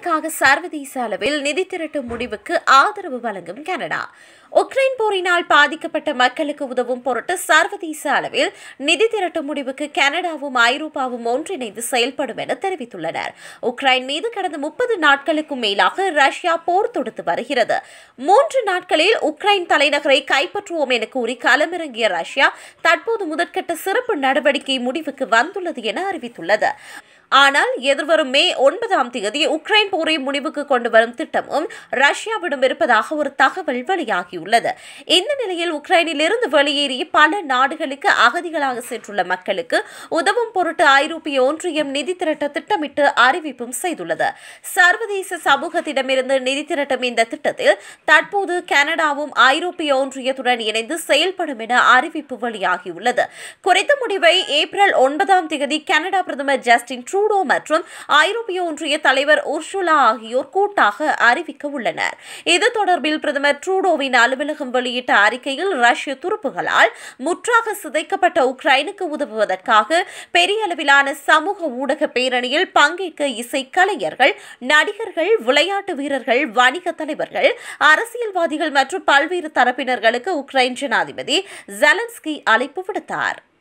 உக்ரைனுக்காக சர்வதேச அளவில் நிதி திரட்டும் முடிவுக்கு ஆதரவு வழங்கும் கனடா உக்ரைன் போரினால் பாதிக்கப்பட்ட மக்களுக்கு உதவும் பொருட்டு சர்வதேச அளவில் நிதி திரட்டும் முடிவுக்கு கனடாவும் ஐரோப்பாவும் ஒன்றிணைந்து செயல்படும் என தெரிவித்துள்ளனர் உக்ரைன் மீது கடந்த முப்பது நாட்களுக்கும் மேலாக ரஷ்யா போர் தொடுத்து வருகிறது மூன்று நாட்களில் உக்ரைன் தலைநகரை கைப்பற்றுவோம் என கூறி களமிறங்கிய ரஷ்யா தற்போது முதற்கட்ட சிறப்பு நடவடிக்கை முடிவுக்கு வந்துள்ளது என அறிவித்துள்ளது ஆனால் எதிர்வரும் மே ஒன்பதாம் தேதி உக்ரைன் போரை முடிவுக்கு கொண்டு வரும் திட்டமும் ரஷ்யாவிடம் இருப்பதாக ஒரு தகவல் வெளியாகியுள்ளது இந்த நிலையில் உக்ரைனில் இருந்து வெளியேறி பல நாடுகளுக்கு அகதிகளாக சென்றுள்ள மக்களுக்கு உதவும் பொருட்டு ஐரோப்பிய ஒன்றியம் நிதி திரட்ட திட்டமிட்டு அறிவிப்பும் செய்துள்ளது சர்வதேச சமூகத்திடமிருந்து நிதி திரட்டும் இந்த திட்டத்தில் தற்போது கனடாவும் ஐரோப்பிய ஒன்றியத்துடன் இணைந்து செயல்படும் என அறிவிப்பு வெளியாகியுள்ளது குறித்த முடிவை ஏப்ரல் ஒன்பதாம் தேதி கனடா பிரதமர் ஜஸ்டின் ட்ரூடோ மற்றும் ஐரோப்பிய ஒன்றிய தலைவர் உர்சுலா ஆகியோர் கூட்டாக அறிவிக்க உள்ளனர் இது தொடர்பில் பிரதமர் ட்ரூடோவின் அலுவலகம் வெளியிட்ட அறிக்கையில் ரஷ்ய துருப்புகளால் முற்றாக சிதைக்கப்பட்ட உக்ரைனுக்கு உதவுவதற்காக பெரிய அளவிலான சமூக ஊடக பேரணியில் பங்கேற்க இசை கலைஞர்கள் நடிகர்கள் விளையாட்டு வீரர்கள் வணிக தலைவர்கள் அரசியல்வாதிகள் மற்றும் பல்வேறு தரப்பினர்களுக்கு உக்ரைன் ஜனாதிபதி ஜெலன்ஸ்கி அழைப்பு விடுத்தார்